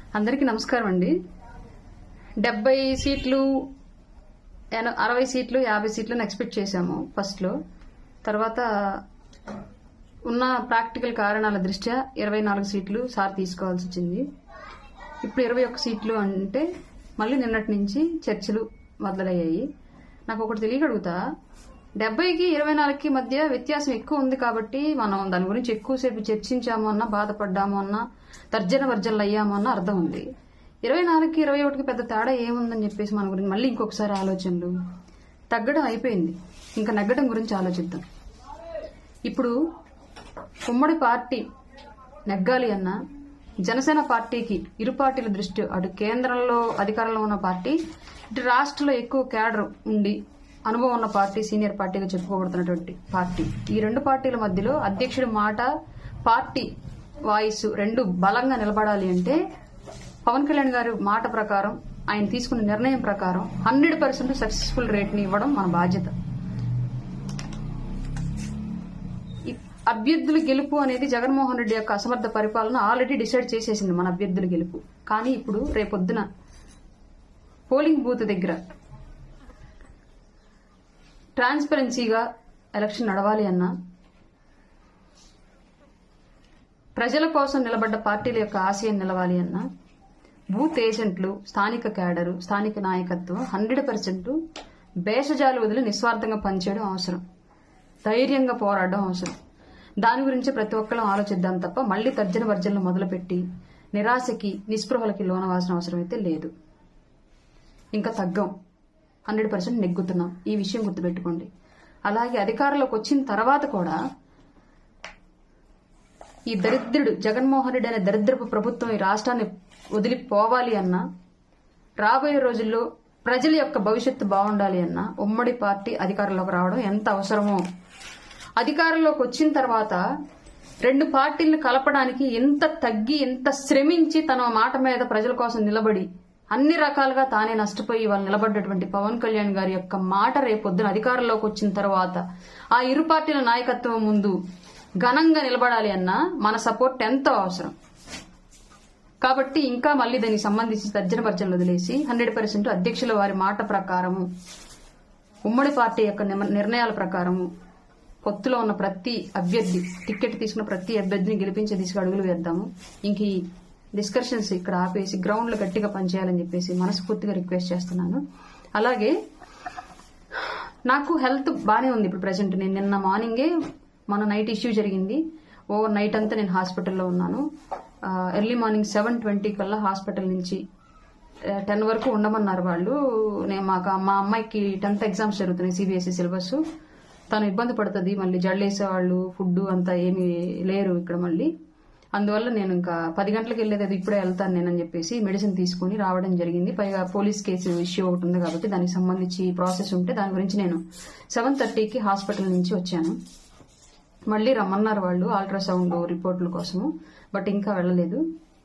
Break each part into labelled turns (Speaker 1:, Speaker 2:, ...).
Speaker 1: అందరికీ నమస్కారం అండి డెబ్బై సీట్లు ఎన- అరవై సీట్లు యాభై సీట్లను ఎక్స్పెక్ట్ చేశాము ఫస్ట్ లో తర్వాత ఉన్న ప్రాక్టికల్ కారణాల దృష్ట్యా ఇరవై నాలుగు సీట్లు సార్ తీసుకోవాల్సి వచ్చింది ఇప్పుడు ఇరవై ఒక్క సీట్లు అంటే మళ్ళీ నిన్నటి నుంచి చర్చలు మొదలయ్యాయి నాకు ఒకటి తెలియగలుగుతా డెబ్బైకి ఇరవై నాలుగుకి మధ్య వ్యత్యాసం ఎక్కువ ఉంది కాబట్టి మనం దాని గురించి ఎక్కువసేపు చర్చించాము అన్నా బాధపడ్డాము అన్నా తర్జన వర్జనలు అయ్యాము అన్న అర్థం ఉంది ఇరవై నాలుగుకి ఇరవై ఒకటికి పెద్ద తేడా ఏముందని చెప్పేసి మన గురించి మళ్ళీ ఇంకొకసారి ఆలోచనలు తగ్గడం అయిపోయింది ఇంకా నగ్గడం గురించి ఆలోచిద్దాం ఇప్పుడు ఉమ్మడి పార్టీ నెగ్గాలి అన్నా జనసేన పార్టీకి ఇరు పార్టీల దృష్టి అటు కేంద్రంలో అధికారంలో ఉన్న పార్టీ ఇటు రాష్ట్రంలో ఎక్కువ క్యాడర్ ఉండి అనుభవం ఉన్న పార్టీ సీనియర్ పార్టీగా చెప్పుకోబడుతున్నటువంటి పార్టీ ఈ రెండు పార్టీల మధ్యలో అధ్యక్షుడి మాట పార్టీ వాయిస్ రెండు బలంగా నిలబడాలి అంటే పవన్ కళ్యాణ్ గారి మాట ప్రకారం ఆయన తీసుకున్న నిర్ణయం ప్రకారం హండ్రెడ్ పర్సెంట్ సక్సెస్ఫుల్ రేట్ ని ఇవ్వడం మన బాధ్యత ఈ అభ్యర్థుల గెలుపు అనేది జగన్మోహన్ రెడ్డి యొక్క అసమర్థ పరిపాలన ఆల్రెడీ డిసైడ్ చేసేసింది మన అభ్యర్థుల గెలుపు కానీ ఇప్పుడు రేపొద్దున పోలింగ్ బూత్ దగ్గర ట్రాన్స్పరెన్సీగా ఎలక్షన్ నడవాలి అన్నా ప్రజల కోసం నిలబడ్డ పార్టీల యొక్క ఆశయం నిలవాలి అన్నా బూత్ ఏజెంట్లు స్థానిక క్యాడరు స్థానిక నాయకత్వం హండ్రెడ్ పర్సెంట్ భేషజాలు వదిలి నిస్వార్థంగా పనిచేయడం అవసరం ధైర్యంగా పోరాడడం అవసరం దాని గురించి ప్రతి ఒక్కరం ఆలోచిద్దాం తప్ప మళ్లీ తర్జన వర్జనలు మొదలుపెట్టి నిరాశకి నిస్పృహలకి లోనవాల్సిన అవసరం అయితే లేదు ఇంకా తగ్గం హండ్రెడ్ పర్సెంట్ నెగ్గుతున్నాం ఈ విషయం గుర్తుపెట్టుకోండి అలాగే అధికారంలోకి వచ్చిన తర్వాత కూడా ఈ దరిద్రుడు జగన్మోహన్ రెడ్డి అనే దరిద్రపు ప్రభుత్వం ఈ రాష్ట్రాన్ని వదిలిపోవాలి అన్నా రాబోయే రోజుల్లో ప్రజల యొక్క భవిష్యత్తు బాగుండాలి అన్నా ఉమ్మడి పార్టీ అధికారంలోకి రావడం ఎంత అవసరమో అధికారంలోకి వచ్చిన తర్వాత రెండు పార్టీలను కలపడానికి ఎంత తగ్గి ఎంత శ్రమించి తన మాట మీద ప్రజల కోసం నిలబడి అన్ని రకాలుగా తానే నష్టపోయి వాళ్ళు నిలబడ్డటువంటి పవన్ కళ్యాణ్ గారి యొక్క మాట రేపొద్దున అధికారంలోకి వచ్చిన తర్వాత ఆ ఇరు పార్టీల నాయకత్వం ముందు ఘనంగా నిలబడాలి అన్నా మన సపోర్ట్ ఎంతో అవసరం కాబట్టి ఇంకా మళ్ళీ దానికి సంబంధించి తర్జన పర్జనలు వదిలేసి హండ్రెడ్ పర్సెంట్ అధ్యక్షుల వారి మాట ప్రకారము ఉమ్మడి పార్టీ యొక్క నిమ- నిర్ణయాల ప్రకారము పొత్తులో ఉన్న ప్రతి అభ్యర్థి టికెట్ తీసుకున్న ప్రతి అభ్యర్థిని గెలిపించే దిశగా అడుగులు వేద్దాము ఇంక ఈ డిస్కషన్స్ ఇక్కడ ఆపేసి గ్రౌండ్ లో గట్టిగా పనిచేయాలని చెప్పేసి మనస్ఫూర్తిగా రిక్వెస్ట్ చేస్తున్నాను అలాగే నాకు హెల్త్ బానే ఉంది ఇప్పుడు ప్రెసెంట్ నేను నిన్న మార్నింగే మన నైట్ ఇష్యూ జరిగింది ఓవర్ నైట్ అంతా నేను హాస్పిటల్లో ఉన్నాను ఎర్లీ మార్నింగ్ సెవెన్ ట్వంటీ కల్లా హాస్పిటల్ నుంచి టెన్ వరకు ఉండమన్నారు వాళ్ళు నేను మాకు మా అమ్మాయికి టెన్త్ ఎగ్జామ్స్ జరుగుతున్నాయి సిబిఎస్ఈ సిలబస్ తను ఇబ్బంది పడుతుంది మళ్ళీ జల్లేసే వాళ్ళు ఫుడ్ అంతా ఏమీ లేరు ఇక్కడ మళ్ళీ అందువల్ల నేను ఇంకా పది గంటలకు వెళ్ళేది అది ఇప్పుడే వెళ్తాను నేనని చెప్పేసి మెడిసిన్ తీసుకుని రావడం జరిగింది పైగా పోలీస్ కేసు ఇష్యూ ఒకటి ఉంది కాబట్టి దానికి సంబంధించి ప్రాసెస్ ఉంటే దాని గురించి నేను సెవెన్ థర్టీకి హాస్పిటల్ నుంచి వచ్చాను మళ్ళీ రమ్మన్నారు వాళ్ళు అల్ట్రాసౌండ్ రిపోర్ట్ల కోసము బట్ ఇంకా వెళ్ళలేదు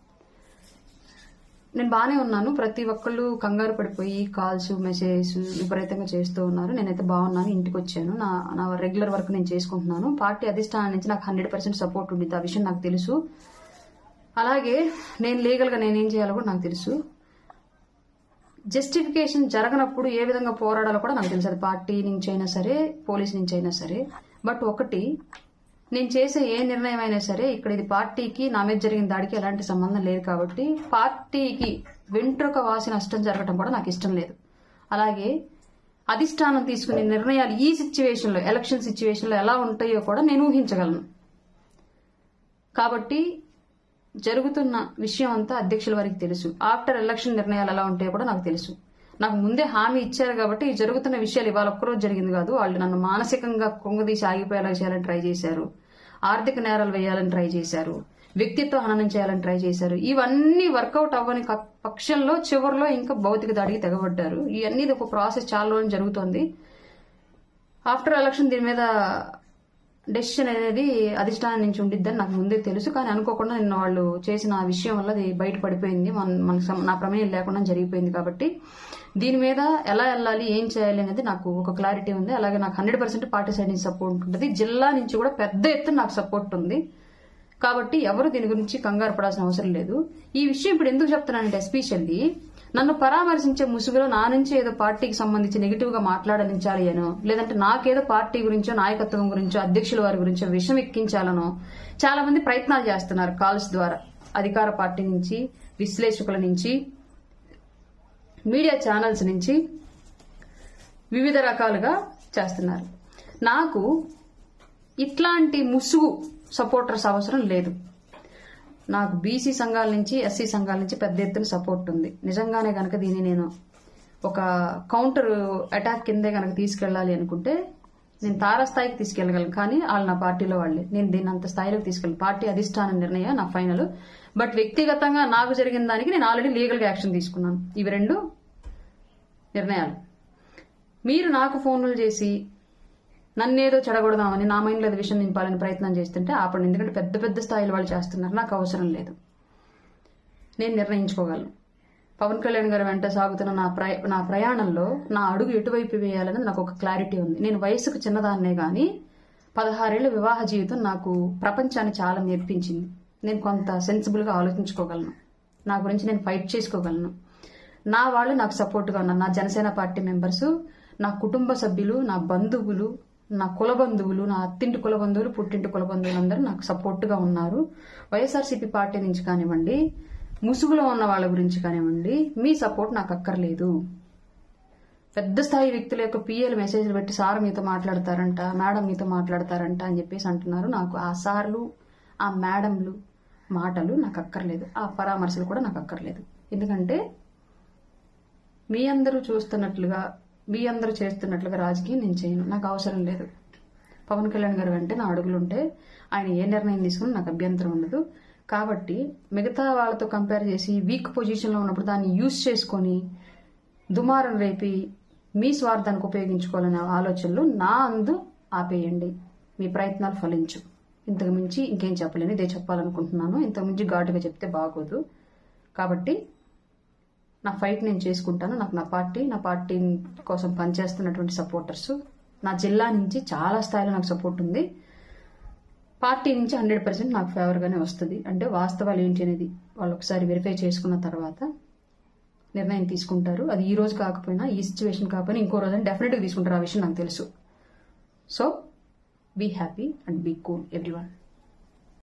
Speaker 1: నేను బాగానే ఉన్నాను ప్రతి ఒక్కళ్ళు కంగారు పడిపోయి కాల్స్ మెసేజ్ విపరీతంగా చేస్తూ ఉన్నారు నేనైతే బాగున్నాను ఇంటికి వచ్చాను నా నా రెగ్యులర్ వర్క్ నేను చేసుకుంటున్నాను పార్టీ అధిష్టానం నుంచి నాకు హండ్రెడ్ పర్సెంట్ సపోర్ట్ ఉండింది ఆ విషయం నాకు తెలుసు అలాగే నేను లీగల్ గా నేనేం చేయాలో కూడా నాకు తెలుసు జస్టిఫికేషన్ జరగనప్పుడు ఏ విధంగా పోరాడాలో కూడా నాకు తెలుసు అది పార్టీ నుంచి అయినా సరే పోలీస్ నుంచి అయినా సరే బట్ ఒకటి నేను చేసే ఏ నిర్ణయం అయినా సరే ఇక్కడ ఇది పార్టీకి నా మీద జరిగిన దాడికి ఎలాంటి సంబంధం లేదు కాబట్టి పార్టీకి వెంట్రుక వాసి నష్టం జరగడం కూడా నాకు ఇష్టం లేదు అలాగే అధిష్టానం తీసుకునే నిర్ణయాలు ఈ సిచ్యువేషన్ లో ఎలక్షన్ సిచ్యువేషన్ లో ఎలా ఉంటాయో కూడా నేను ఊహించగలను కాబట్టి జరుగుతున్న విషయం అంతా అధ్యక్షుల వారికి తెలుసు ఆఫ్టర్ ఎలక్షన్ నిర్ణయాలు ఎలా ఉంటాయో కూడా నాకు తెలుసు నాకు ముందే హామీ ఇచ్చారు కాబట్టి ఈ జరుగుతున్న విషయాలు ఇవాళ ఒక్కరోజు జరిగింది కాదు వాళ్ళు నన్ను మానసికంగా కొంగదీసి ఆగిపోయేలా చేయాలని ట్రై చేశారు ఆర్థిక నేరాలు వేయాలని ట్రై చేశారు వ్యక్తిత్వ హననం చేయాలని ట్రై చేశారు ఇవన్నీ వర్కౌట్ అవ్వని క- పక్షంలో చివరిలో ఇంకా భౌతిక దాడికి తెగబడ్డారు ఇవన్నీ ఇది ఒక ప్రాసెస్ చాలా రోజులు జరుగుతోంది ఆఫ్టర్ ఎలక్షన్ దీని మీద డెసిషన్ అనేది అధిష్టానం నుంచి ఉండిద్దని నాకు ముందే తెలుసు కానీ అనుకోకుండా నిన్న వాళ్ళు చేసిన ఆ విషయం వల్ల అది బయట పడిపోయింది మన మన సం- నా ప్రమేయం లేకుండా జరిగిపోయింది కాబట్టి దీని మీద ఎలా వెళ్ళాలి ఏం చేయాలి అనేది నాకు ఒక క్లారిటీ ఉంది అలాగే నాకు హండ్రెడ్ పర్సెంట్ పార్టీ సైడ్ నుంచి సపోర్ట్ ఉంటుంది జిల్లా నుంచి కూడా పెద్ద ఎత్తున నాకు సపోర్ట్ ఉంది కాబట్టి ఎవరు దీని గురించి కంగారు పడాల్సిన అవసరం లేదు ఈ విషయం ఇప్పుడు ఎందుకు చెప్తున్నానంటే ఎస్పెషల్లీ నన్ను పరామర్శించే ముసుగులో నా నుంచి ఏదో పార్టీకి సంబంధించి నెగిటివ్ గా మాట్లాడనించాలి అనో లేదంటే నాకేదో పార్టీ గురించో నాయకత్వం గురించో అధ్యక్షుల వారి గురించో విషయం ఎక్కించాలనో చాలా మంది ప్రయత్నాలు చేస్తున్నారు కాల్స్ ద్వారా అధికార పార్టీ నుంచి విశ్లేషకుల నుంచి మీడియా ఛానల్స్ నుంచి వివిధ రకాలుగా చేస్తున్నారు నాకు ఇట్లాంటి ముసుగు సపోర్టర్స్ అవసరం లేదు నాకు బీసీ సంఘాల నుంచి ఎస్సీ సంఘాల నుంచి పెద్ద ఎత్తున సపోర్ట్ ఉంది నిజంగానే గనక దీన్ని నేను ఒక కౌంటర్ అటాక్ కిందే గనక తీసుకెళ్ళాలి అనుకుంటే నేను తారాస్థాయికి తీసుకెళ్ళగలను కానీ వాళ్ళు నా పార్టీలో వాళ్ళే నేను దీన్ని అంత స్థాయిలోకి తీసుకెళ్ళను పార్టీ అధిష్టాన నిర్ణయం నా ఫైనల్ బట్ వ్యక్తిగతంగా నాకు జరిగిన దానికి నేను ఆల్రెడీ లీగల్ గా యాక్షన్ తీసుకున్నాను ఇవి రెండు నిర్ణయాలు మీరు నాకు ఫోన్లు చేసి నన్నేదో చెడగొడదామని నా మైండ్లో ఏదో విషయం నింపాలని ప్రయత్నం చేస్తుంటే ఆపండి ఎందుకంటే పెద్ద పెద్ద స్థాయిలో వాళ్ళు చేస్తున్నారు నాకు అవసరం లేదు నేను నిర్ణయించుకోగలను పవన్ కళ్యాణ్ గారు వెంట సాగుతున్న నా ప్రయ నా ప్రయాణంలో నా అడుగు ఎటువైపు వేయాలనేది నాకు ఒక క్లారిటీ ఉంది నేను వయసుకు చిన్నదాన్నే గాని పదహారేళ్ల వివాహ జీవితం నాకు ప్రపంచాన్ని చాలా నేర్పించింది నేను కొంత సెన్సిబుల్ గా ఆలోచించుకోగలను నా గురించి నేను ఫైట్ చేసుకోగలను నా వాళ్ళు నాకు సపోర్ట్గా ఉన్నారు నా జనసేన పార్టీ మెంబర్స్ నా కుటుంబ సభ్యులు నా బంధువులు నా కుల బంధువులు నా అత్తింటి కుల బంధువులు పుట్టింటి కుల బంధువులు అందరూ నాకు సపోర్ట్గా ఉన్నారు వైఎస్ఆర్సీపీ పార్టీ నుంచి కానివ్వండి ముసుగులో ఉన్న వాళ్ళ గురించి కానివ్వండి మీ సపోర్ట్ నాకు అక్కర్లేదు పెద్ద స్థాయి వ్యక్తుల యొక్క పిఏలు మెసేజ్లు పెట్టి సార్ మీతో మాట్లాడతారంట మేడం మీతో మాట్లాడతారంట అని చెప్పేసి అంటున్నారు నాకు ఆ సార్లు ఆ మేడంలు మాటలు నాకు అక్కర్లేదు ఆ పరామర్శలు కూడా నాకు అక్కర్లేదు ఎందుకంటే మీ అందరూ చూస్తున్నట్లుగా మీ అందరూ చేస్తున్నట్లుగా రాజకీయం నేను చేయను నాకు అవసరం లేదు పవన్ కళ్యాణ్ గారు అంటే నా అడుగులుంటే ఆయన ఏ నిర్ణయం తీసుకుని నాకు అభ్యంతరం ఉండదు కాబట్టి మిగతా వాళ్ళతో కంపేర్ చేసి వీక్ పొజిషన్లో ఉన్నప్పుడు దాన్ని యూజ్ చేసుకొని దుమారం రేపి మీ స్వార్థానికి ఉపయోగించుకోవాలనే ఆలోచనలు నా అందు ఆపేయండి మీ ప్రయత్నాలు ఫలించు ఇంతకు మించి ఇంకేం చెప్పలేను ఇదే చెప్పాలనుకుంటున్నాను ఇంతకు మించి ఘాటుగా చెప్తే బాగోదు కాబట్టి నా ఫైట్ నేను చేసుకుంటాను నాకు నా పార్టీ నా పార్టీ కోసం పనిచేస్తున్నటువంటి సపోర్టర్స్ నా జిల్లా నుంచి చాలా స్థాయిలో నాకు సపోర్ట్ ఉంది పార్టీ నుంచి హండ్రెడ్ పర్సెంట్ నాకు ఫేవర్గానే వస్తుంది అంటే వాస్తవాలు ఏంటి అనేది వాళ్ళు ఒకసారి వెరిఫై చేసుకున్న తర్వాత నిర్ణయం తీసుకుంటారు అది ఈ రోజు కాకపోయినా ఈ సిచ్యువేషన్ కాకపోయినా ఇంకో రోజు డెఫినెట్గా తీసుకుంటారు ఆ విషయం నాకు తెలుసు so be happy and be cool every